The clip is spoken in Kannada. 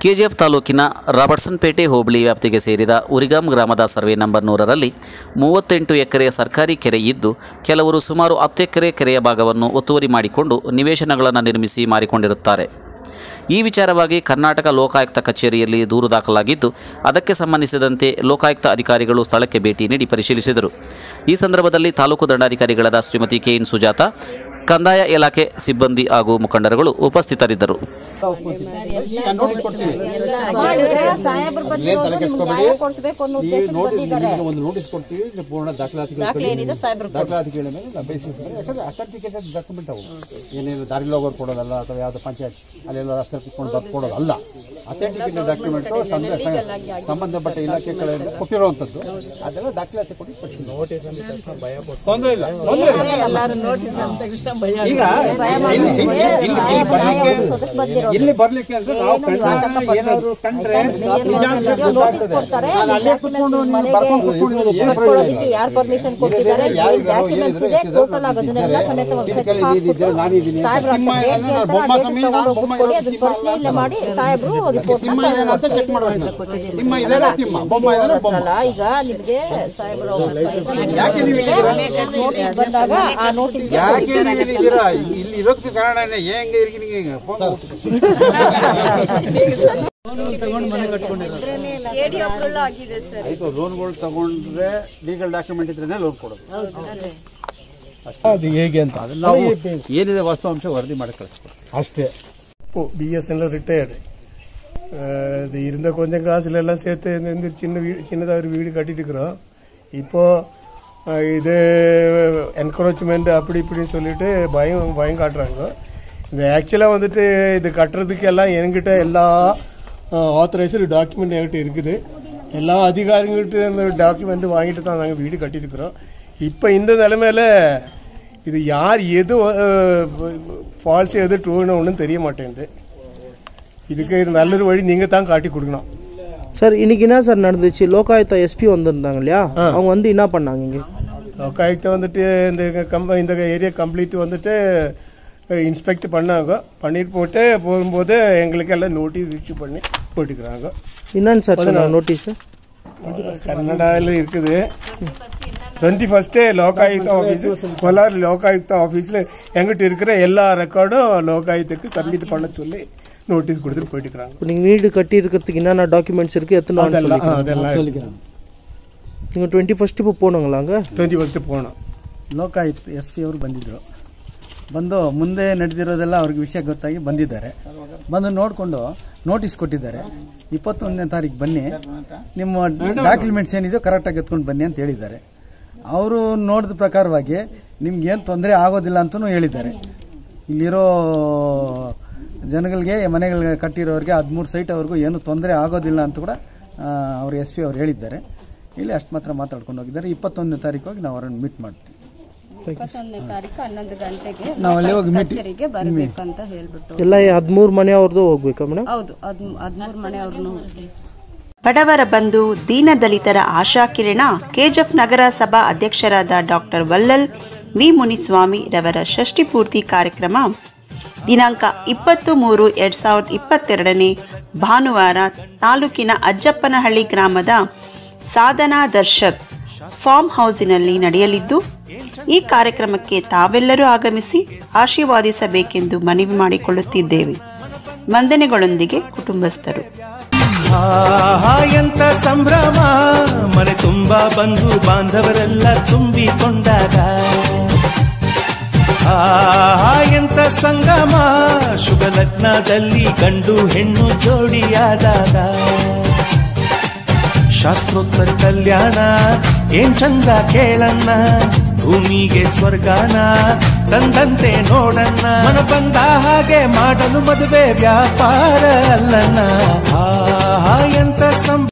ಕೆಜಿಎಫ್ ತಾಲೂಕಿನ ರಾಬರ್ಟ್ಸನ್ಪೇಟೆ ಹೋಬಳಿ ವ್ಯಾಪ್ತಿಗೆ ಸೇರಿದ ಉರಿಗಾಂ ಗ್ರಾಮದ ಸರ್ವೆ ನಂಬರ್ ನೂರರಲ್ಲಿ ಮೂವತ್ತೆಂಟು ಎಕರೆಯ ಸರ್ಕಾರಿ ಕೆರೆ ಇದ್ದು ಕೆಲವರು ಸುಮಾರು ಹತ್ತು ಎಕರೆ ಕೆರೆಯ ಭಾಗವನ್ನು ಒತ್ತುವರಿ ಮಾಡಿಕೊಂಡು ನಿವೇಶನಗಳನ್ನು ನಿರ್ಮಿಸಿ ಮಾರಿಕೊಂಡಿರುತ್ತಾರೆ ಈ ವಿಚಾರವಾಗಿ ಕರ್ನಾಟಕ ಲೋಕಾಯುಕ್ತ ಕಚೇರಿಯಲ್ಲಿ ದೂರು ದಾಖಲಾಗಿದ್ದು ಅದಕ್ಕೆ ಸಂಬಂಧಿಸಿದಂತೆ ಲೋಕಾಯುಕ್ತ ಅಧಿಕಾರಿಗಳು ಸ್ಥಳಕ್ಕೆ ಭೇಟಿ ನೀಡಿ ಪರಿಶೀಲಿಸಿದರು ಈ ಸಂದರ್ಭದಲ್ಲಿ ತಾಲೂಕು ದಂಡಾಧಿಕಾರಿಗಳಾದ ಶ್ರೀಮತಿ ಕೆ ಎನ್ ಸುಜಾತ ಕಂದಾಯ ಇಲಾಖೆ ಸಿಬ್ಬಂದಿ ಹಾಗೂ ಮುಖಂಡರುಗಳು ಉಪಸ್ಥಿತರಿದ್ದರು ನೋಟಿಸ್ ಕೊಡ್ತೀವಿ ಸಾಹೇಬ್ರ ಬಂದು ಏನ್ ತಲೆ ಕೆಡಿಸ್ಕೊಬೇಡಿ. ಕೊಡಿಸ್ಬೇಕು ಅನ್ನೋ ಈ ಉದ್ದೇಶ ನೋಡಿ ಬಂದಿದ್ದಾರೆ ನಿಮ್ಗೆ ಒಂದು ನೋಟಿಸ್ ಕೊಡ್ತೀವಿ ಇದು ಪೂರ್ಣ ದಾಖಲಾತಿಗಳು ದಾಖಲೆ ಕೊಡಿ. ಏನಿದೆ ಸಾಹೇಬ್ರು ದಾಖಲಾತಿಗಳ ಮೇಲೆ ನಾವು ಬೇಸಿಸ್ ಮೇಲೆ ಯಾಕಂದ್ರೆ ಅಥೆಂಟಿಕೇಟೆಡ್ ಡಾಕ್ಯುಮೆಂಟ್ ಅವು ಏನೇನು ದಾರಿ ಹೋಗೋರು ಕೊಡೋದಲ್ಲ ಅಥವಾ ಯಾವ್ದು ಪಂಚಾಯತ್ ಅಲ್ಲೆಲ್ಲ ರಸ್ತೆ ಕುತ್ಕೊಂಡು ಬರ್ದು ಕೊಡೋದಲ್ಲ ಅಥೆಂಟಿಕೇಟೆಡ್ ಡಾಕ್ಯುಮೆಂಟ್ ಸಂಬಂಧಪಟ್ಟ ಇಲಾಖೆ ಕಡೆಯಿಂದ ಕೊಟ್ಟಿರುವಂತದ್ದು ಅದೆಲ್ಲ ದಾಖಲಾತಿ ಕೊಡಿ ಕೊಡ್ತೀವಿ. ತೊಂದ್ರೆ ಇಲ್ಲ ತೊಂದ್ರೆ ಇಲ್ಲ. ಈಗ ಇಲ್ಲಿ- ಇಲ್ಲಿ- ಇಲ್ಲಿ- ಇಲ್ಲಿ ಬರ್ಲಿಕ್ಕೆ- ಇಲ್ಲಿ ಬರ್ಲಿಕ್ಕೆ ಅಂದ್ರೆ ನಾವು ಕಂಡ್ರೆ ಏನಾದ್ರು ಕಂಡ್ರೆ ನಿಜಾಂಶ ಗೊತ್ತಾಗ್ತದೆ. ನಾನು ಅಲ್ಲೇ ಕೂತ್ಕೊಂಡು ನೀವು ಬರ್ಕೊಂಡು ಕೂತ್ಕೊಂಡಿರೋದು ಏನು ಪ್ರಯೋಜನ ಇಲ್ಲ. ಕಟ್ಕೊಳ್ಳೋದಕ್ಕೆ ಯಾರು ಪರ್ಮಿಷನ್ ಕೊಟ್ಟಿದ್ದಾರೆ ಯಾರು ಏನ್ ಡಾಕ್ಯುಮೆಂಟ್ಸ್ ಇದೆ ಟೋಟಲ್ ಆಗೋದನ್ನೆಲ್ಲ ಸಮೇತ ಒಂದು set ಹಾಕ್ಬಿಟ್ಟು ನಾನಿದ್ದೀನಿ ಸಾಹೇಬ್ರ ಹತ್ರ ನಿಮ್ಮ date ಎಲ್ಲ ಹೇಳ್ತಾರೆ, ಬೊಮ್ಮ ಆ date ಸ್ವಾಮಿ, ತಗೊಂಡು ನಾನು ಹೋಗಿ ಬೊಮ್ಮ ಕೊಡಿ, ಇಲ್ಲ, ಅದನ್ನ ಪರಿಶೀಲನೆ ಮಾಡಿ ಸಾಹೇಬ್ರು ರಿಪೋರ್ಟ್ ತಿಮ್ಮ ಏನಾದ್ರು ಅಂತ ಚೆಕ್ ಮಾಡ್ಬೇಕು ನಾವು. ತಿಮ್ಮ ಇದಾರೆ ತಿಮ್ಮ ಬೊಮ್ಮ ಇದಾರೆ ಬೊಮ್ಮ ಅಲ್ಲ ಈಗ ನಿಮ್ಗೆ ಸಾಹೇಬ್ರು ಯಾಕೆ ನೀವು ಇಲ್ಲಿದ್ದೀರಾ? ನೋಟಿಸ್ ಬಂದಾಗ ಆ ನೋಟಿಸ್ ಯಾಕೆ ನೀವು ಇಲ್ಲಿದ್ದೀರಾ ಇಲ್ಲಿ ಇಲ್ಲಿ ಇರೋದಕ್ಕೆ ಕಾರಣನೇ ಹೆಂಗೆ ಇರ್ತೀನಿ ಈಗ ಫೋನ್ ಆಯ್ತು ಲೋನ್ಗಳು ತಗೊಂಡ್ರೆ ಲೀಗಲ್ ಡಾಕ್ಯುಮೆಂಟ್ ಇದ್ರೇನೆ ಲೋನ್ ಕೊಡೋದು ಅದು ಹೇಗೆ ಅಂತ ಅದನ್ನ ನಾವು ಏನಿದೆ ವಾಸ್ತವಾಂಶ ವರದಿ ಮಾಡಿ ಕಳಿಸ್ಕೊಡ್ತೀವಿ அஸ்டே ஓ பிஎஸ்என்ல ரிட்டையர்டு இது இருந்த கொஞ்சம் காசுல எல்லாம் சேர்த்து இந்த இந்த சின்ன வீடு சின்னதாக ஒரு வீடு கட்டிட்டு இருக்கிறோம் இப்போ அஹ், இது என்கரேஜ்மெண்ட் அப்படி இப்படின்னு சொல்லிட்டு பயம் பயம் காட்டுறாங்க இது ஆக்சுவலாக வந்துட்டு இது கட்டுறதுக்கு எல்லாம் என்கிட்ட எல்லா ஆத்தரைஸ்டு டாக்குமெண்ட் என்கிட்ட இருக்குது எல்லா அதிகாரிகள்கிட்ட இந்த டாக்குமெண்ட் வாங்கிட்டு தான் நாங்கள் வீடு கட்டியிருக்கிறோம் இப்போ இந்த நிலைமையில இது யார் எது ஃபால்ஸ் எது ட்ரூன்னு ஒன்றும் தெரிய மாட்டேங்குது இதுக்கு இது நல்லொரு வழி நீங்கள் தான் காட்டி கொடுக்கணும் சார் இன்னைக்கு என்ன சார் நடந்துச்சு லோகாயுக்தா எஸ்பி வந்திருந்தாங்க இல்லையா அவங்க வந்து என்ன பண்ணாங்க இங்க லோக்காயுக்தை வந்துட்டு இந்த கம் இந்த ஏரியா கம்ப்ளீட் வந்துட்டு இன்ஸ்பெக்ட் பண்ணாங்க பண்ணிட்டு போட்டு போகும்போது எங்களுக்கு எல்லாம் நோட்டீஸ் இஷ்யூ பண்ணி போட்டுக்கிறாங்க என்னன்னு சார் சொன்னாங்க நோட்டீஸ் கன்னடாவில் இருக்குது டுவெண்ட்டி ஃபர்ஸ்டே லோகாயுக்தா ஆஃபீஸ் கோலார் லோகாயுக்தா ஆஃபீஸில் எங்கிட்ட இருக்கிற எல்லா ரெக்கார்டும் லோகாயுக்துக்கு சப்மிட் பண்ண சொல்லி நோட்டீஸ் கொடுத்துட்டு போயிட்டுக்கிறாங்க இப்போ நீங்க வீடு கட்டி இருக்கிறதுக்கு என்னென்ன டாக்குமெண்ட்ஸ் இருக்கு எத்தனை நாள் அதெல்லாம் சொல்லிக்கிறீங்க அதெல்லாம் சொல்லிக்கிறேன் நீங்க டுவெண்ட்டி ஃபர்ஸ்ட் இப்போ போனோங்களா அங்க டுவெண்ட்டி ஃபர்ஸ்ட் போனோம் ಲೋಕಾಯುಕ್ತ ಎಸ್ ಪಿ ಅವರು ಬಂದಿದ್ದರು ಬಂದು ಮುಂದೆ ನಡೆದಿರೋದೆಲ್ಲ ಅವ್ರಿಗೆ ವಿಷಯ ಗೊತ್ತಾಗಿ ಬಂದಿದ್ದಾರೆ ಬಂದು ನೋಡಿಕೊಂಡು ನೋಟಿಸ್ ಕೊಟ್ಟಿದ್ದಾರೆ ಇಪ್ಪತ್ತೊಂದನೇ ತಾರೀಕು ಬನ್ನಿ ನಿಮ್ಮ ಡಾಕ್ಯುಮೆಂಟ್ಸ್ ಏನಿದೆಯೋ ಕರೆಕ್ಟಾಗಿ ಎತ್ಕೊಂಡು ಬನ್ನಿ ಅಂತ ಹೇಳಿದ್ದಾರೆ ಅವರು ನೋಡಿದ ಪ್ರಕಾರವಾಗಿ ನಿಮ್ಗೆ ಏನು ತೊಂದರೆ ಆಗೋದಿಲ್ಲ ಅಂತಲೂ ಹೇಳಿದ್ದಾರೆ ಇಲ್ಲಿರೋ ಜನಗಳಿಗೆ ಮನೆಗಳಿಗೆ ಕಟ್ಟಿರೋರಿಗೆ ಹದಿಮೂರು ಸೈಟ್ ಅವ್ರಿಗೂ ಏನು ತೊಂದರೆ ಆಗೋದಿಲ್ಲ ಅಂತ ಕೂಡ ಅವರು ಎಸ್ ಪಿ ಅವರು ಹೇಳಿದ್ದಾರೆ ಇಲ್ಲಿ ಅಷ್ಟು ಮಾತ್ರ ಮಾತಾಡ್ಕೊಂಡು ಹೋಗಿದ್ದಾರೆ ಇಪ್ಪತ್ತೊಂದನೇ ತಾರೀಕು ಹೋಗಿ ನಾವು ಅವರನ್ನು ಮೀಟ್ ಮಾಡ್ತೀವಿ ಇಪ್ಪತ್ತೊಂದನೇ ತಾರೀಕು ಹನ್ನೊಂದು ಗಂಟೆಗೆ ನಾವು ಅಲ್ಲಿ ಹೋಗಿ meeting- ಕಚೇರಿಗೆ ಬರ್ಬೇಕಂತ ಹೇಳ್ಬಿಟ್ಟು ಎಲ್ಲ ಹದಿಮೂರು ಮನೆಯವ್ರದ್ದು ಹೋಗ್ಬೇಕಾ ಮೇಡಮ್ ಹೌದು ಹದ್ ಹದಿಮೂರು ಮನೆಯವ್ರನ್ನು ಬಡವರ ಬಂಧು ದೀನದಲಿತರ ಆಶಾಕಿರಣ ಕೆಜೆಫ್ ನಗರ ಸಭಾ ಅಧ್ಯಕ್ಷರಾದ ಡಾಕ್ಟರ್ ವಲ್ಲಲ್ ವಿ ಮುನಿಸ್ವಾಮಿ ರವರ ಷಷ್ಠಿ ಪೂರ್ತಿ ಕಾರ್ಯಕ್ರಮ ದಿನಾಂಕ ಇಪ್ಪತ್ತು ಮೂರು ಎರಡ್ ಸಾವಿರದ ಇಪ್ಪತ್ತೆರಡನೇ ಭಾನುವಾರ ತಾಲೂಕಿನ ಅಜ್ಜಪ್ಪನಹಳ್ಳಿ ಗ್ರಾಮದ ಸಾಧನಾ ದರ್ಶಕ್ ಫಾರ್ಮ್ ಹೌಸಿನಲ್ಲಿ ನಡೆಯಲಿದ್ದು ಈ ಕಾರ್ಯಕ್ರಮಕ್ಕೆ ತಾವೆಲ್ಲರೂ ಆಗಮಿಸಿ ಆಶೀರ್ವಾದಿಸಬೇಕೆಂದು ಮನವಿ ಮಾಡಿಕೊಳ್ಳುತ್ತಿದ್ದೇವೆ ವಂದನೆಗಳೊಂದಿಗೆ ಕುಟುಂಬಸ್ಥರು ಆಹಾ ಎಂತ ಸಂಭ್ರಮ ಮನೆ ತುಂಬಾ ಬಂಧು ಬಾಂಧವರೆಲ್ಲ ತುಂಬಿಕೊಂಡಾಗ ಆಹಾ ಎಂತ ಸಂಗಮ ಶುಭ ಲಗ್ನದಲ್ಲಿ ಗಂಡು ಹೆಣ್ಣು ಜೋಡಿಯಾದಾಗ ಶಾಸ್ತ್ರೋತ್ತರ ಕಲ್ಯಾಣ ಏನ್ ಚಂದ ಕೇಳಣ್ಣ ಭೂಮಿಗೆ ಸ್ವರ್ಗಾನ ತಂದಂತೆ ನೋಡಣ್ಣ ಮನ ಬಂದ ಹಾಗೆ ಮಾಡಲು ಮದುವೆ ವ್ಯಾಪಾರ ಅಲ್ಲಣ್ಣ ಆಹಾ ಎಂತ ಸಂ